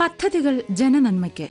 പദ്ധതികൾ ജനനന്മയ്ക്ക്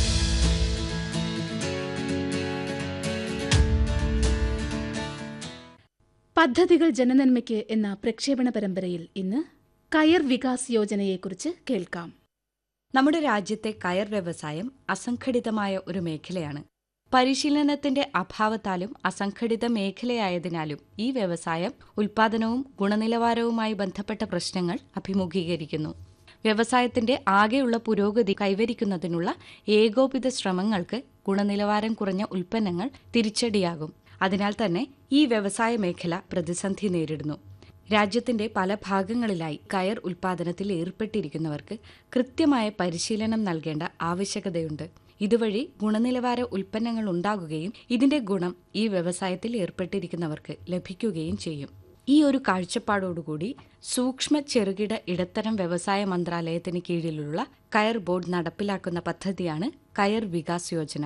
പദ്ധതികൾ ജനനന്മയ്ക്ക് എന്ന പ്രക്ഷേപണ പരമ്പരയിൽ ഇന്ന് കയർ വികാസ് യോജനയെക്കുറിച്ച് കേൾക്കാം നമ്മുടെ രാജ്യത്തെ കയർ വ്യവസായം അസംഘടിതമായ ഒരു മേഖലയാണ് പരിശീലനത്തിന്റെ അഭാവത്താലും അസംഘടിത മേഖലയായതിനാലും ഈ വ്യവസായം ഉൽപാദനവും ഗുണനിലവാരവുമായി ബന്ധപ്പെട്ട പ്രശ്നങ്ങൾ അഭിമുഖീകരിക്കുന്നു വ്യവസായത്തിന്റെ ആകെയുള്ള പുരോഗതി കൈവരിക്കുന്നതിനുള്ള ഏകോപിത ശ്രമങ്ങൾക്ക് ഗുണനിലവാരം കുറഞ്ഞ ഉൽപ്പന്നങ്ങൾ തിരിച്ചടിയാകും അതിനാൽ തന്നെ ഈ വ്യവസായ മേഖല പ്രതിസന്ധി നേരിടുന്നു രാജ്യത്തിന്റെ പല ഭാഗങ്ങളിലായി കയർ ഉൽപാദനത്തിൽ ഏർപ്പെട്ടിരിക്കുന്നവർക്ക് കൃത്യമായ പരിശീലനം നൽകേണ്ട ആവശ്യകതയുണ്ട് ഇതുവഴി ഗുണനിലവാര ഉൽപ്പന്നങ്ങൾ ഉണ്ടാകുകയും ഇതിന്റെ ഗുണം ഈ വ്യവസായത്തിൽ ഏർപ്പെട്ടിരിക്കുന്നവർക്ക് ലഭിക്കുകയും ചെയ്യും ഈ ഒരു കാഴ്ചപ്പാടോടുകൂടി സൂക്ഷ്മ ചെറുകിട ഇടത്തരം വ്യവസായ മന്ത്രാലയത്തിന് കീഴിലുള്ള കയർ ബോർഡ് നടപ്പിലാക്കുന്ന പദ്ധതിയാണ് കയർ വികാസ് യോജന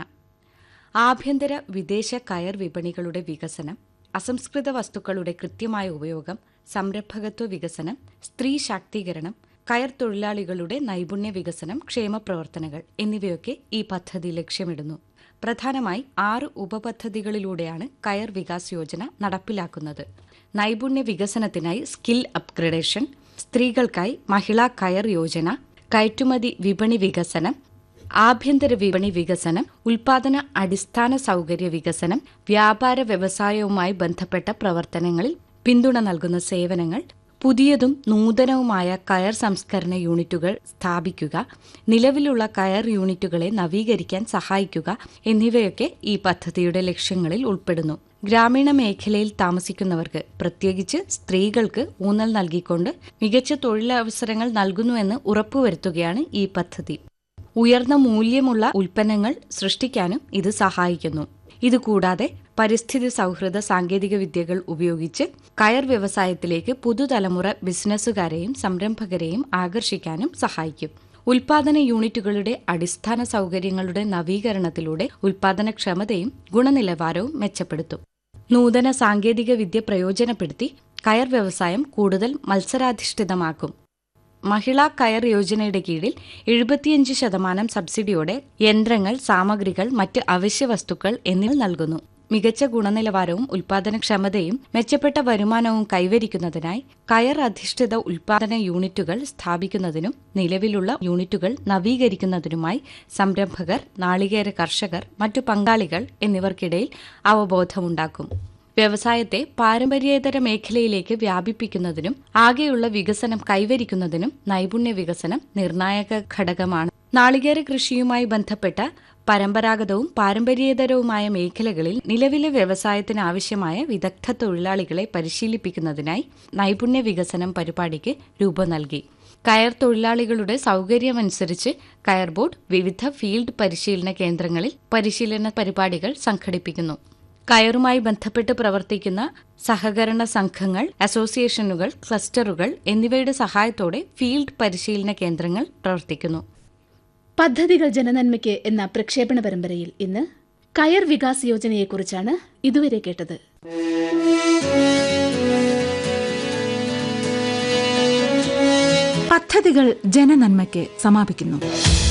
ആഭ്യന്തര വിദേശ കയർ വിപണികളുടെ വികസനം അസംസ്കൃത വസ്തുക്കളുടെ കൃത്യമായ ഉപയോഗം സംരംഭകത്വ വികസനം സ്ത്രീ ശാക്തീകരണം കയർ തൊഴിലാളികളുടെ നൈപുണ്യ വികസനം ക്ഷേമ പ്രവർത്തനങ്ങൾ എന്നിവയൊക്കെ ഈ പദ്ധതി ലക്ഷ്യമിടുന്നു പ്രധാനമായി ആറ് ഉപപദ്ധതികളിലൂടെയാണ് കയർ വികാസ് യോജന നടപ്പിലാക്കുന്നത് നൈപുണ്യ വികസനത്തിനായി സ്കിൽ അപ്ഗ്രഡേഷൻ സ്ത്രീകൾക്കായി മഹിളാ കയർ യോജന കയറ്റുമതി വിപണി വികസനം ആഭ്യന്തര വിപണി വികസനം ഉൽപാദന അടിസ്ഥാന സൗകര്യ വികസനം വ്യാപാര വ്യവസായവുമായി ബന്ധപ്പെട്ട പ്രവർത്തനങ്ങളിൽ പിന്തുണ നൽകുന്ന സേവനങ്ങൾ പുതിയതും നൂതനവുമായ കയർ സംസ്കരണ യൂണിറ്റുകൾ സ്ഥാപിക്കുക നിലവിലുള്ള കയർ യൂണിറ്റുകളെ നവീകരിക്കാൻ സഹായിക്കുക എന്നിവയൊക്കെ ഈ പദ്ധതിയുടെ ലക്ഷ്യങ്ങളിൽ ഉൾപ്പെടുന്നു ഗ്രാമീണ മേഖലയിൽ താമസിക്കുന്നവർക്ക് പ്രത്യേകിച്ച് സ്ത്രീകൾക്ക് ഊന്നൽ നൽകിക്കൊണ്ട് മികച്ച തൊഴിലവസരങ്ങൾ നൽകുന്നുവെന്ന് ഉറപ്പുവരുത്തുകയാണ് ഈ പദ്ധതി ഉയർന്ന മൂല്യമുള്ള ഉൽപ്പന്നങ്ങൾ സൃഷ്ടിക്കാനും ഇത് സഹായിക്കുന്നു ഇതുകൂടാതെ പരിസ്ഥിതി സൗഹൃദ സാങ്കേതിക വിദ്യകൾ ഉപയോഗിച്ച് കയർ വ്യവസായത്തിലേക്ക് പുതുതലമുറ ബിസിനസ്സുകാരെയും സംരംഭകരെയും ആകർഷിക്കാനും സഹായിക്കും ഉൽപാദന യൂണിറ്റുകളുടെ അടിസ്ഥാന സൗകര്യങ്ങളുടെ നവീകരണത്തിലൂടെ ഉൽപാദനക്ഷമതയും ഗുണനിലവാരവും മെച്ചപ്പെടുത്തും നൂതന സാങ്കേതിക വിദ്യ പ്രയോജനപ്പെടുത്തി കയർ വ്യവസായം കൂടുതൽ മത്സരാധിഷ്ഠിതമാക്കും മഹിളാ കയർ യോജനയുടെ കീഴിൽ എഴുപത്തിയഞ്ച് ശതമാനം സബ്സിഡിയോടെ യന്ത്രങ്ങൾ സാമഗ്രികൾ മറ്റ് അവശ്യ വസ്തുക്കൾ എന്നിവ നൽകുന്നു മികച്ച ഗുണനിലവാരവും ഉൽപാദനക്ഷമതയും മെച്ചപ്പെട്ട വരുമാനവും കൈവരിക്കുന്നതിനായി കയർ അധിഷ്ഠിത ഉൽപാദന യൂണിറ്റുകൾ സ്ഥാപിക്കുന്നതിനും നിലവിലുള്ള യൂണിറ്റുകൾ നവീകരിക്കുന്നതിനുമായി സംരംഭകർ നാളികേര കർഷകർ മറ്റു പങ്കാളികൾ എന്നിവർക്കിടയിൽ അവബോധമുണ്ടാക്കും വ്യവസായത്തെ പാരമ്പര്യേതര മേഖലയിലേക്ക് വ്യാപിപ്പിക്കുന്നതിനും ആകെയുള്ള വികസനം കൈവരിക്കുന്നതിനും നൈപുണ്യ വികസനം നിർണായക ഘടകമാണ് നാളികേര കൃഷിയുമായി ബന്ധപ്പെട്ട പരമ്പരാഗതവും പാരമ്പര്യേതരവുമായ മേഖലകളിൽ നിലവിലെ വ്യവസായത്തിന് ആവശ്യമായ വിദഗ്ധ തൊഴിലാളികളെ പരിശീലിപ്പിക്കുന്നതിനായി നൈപുണ്യ വികസനം പരിപാടിക്ക് രൂപം നൽകി കയർ തൊഴിലാളികളുടെ സൗകര്യമനുസരിച്ച് കയർ ബോർഡ് വിവിധ ഫീൽഡ് പരിശീലന കേന്ദ്രങ്ങളിൽ പരിശീലന പരിപാടികൾ സംഘടിപ്പിക്കുന്നു കയറുമായി ബന്ധപ്പെട്ട് പ്രവർത്തിക്കുന്ന സഹകരണ സംഘങ്ങൾ അസോസിയേഷനുകൾ ക്ലസ്റ്ററുകൾ എന്നിവയുടെ സഹായത്തോടെ ഫീൽഡ് പരിശീലന കേന്ദ്രങ്ങൾ പ്രവർത്തിക്കുന്നു പദ്ധതികൾ ജനനന്മയ്ക്ക് എന്ന പ്രക്ഷേപണ പരമ്പരയിൽ ഇന്ന് കയർ വികാസ് യോജനയെക്കുറിച്ചാണ് ഇതുവരെ കേട്ടത് പദ്ധതികൾ ജനനന്മയ്ക്ക് സമാപിക്കുന്നു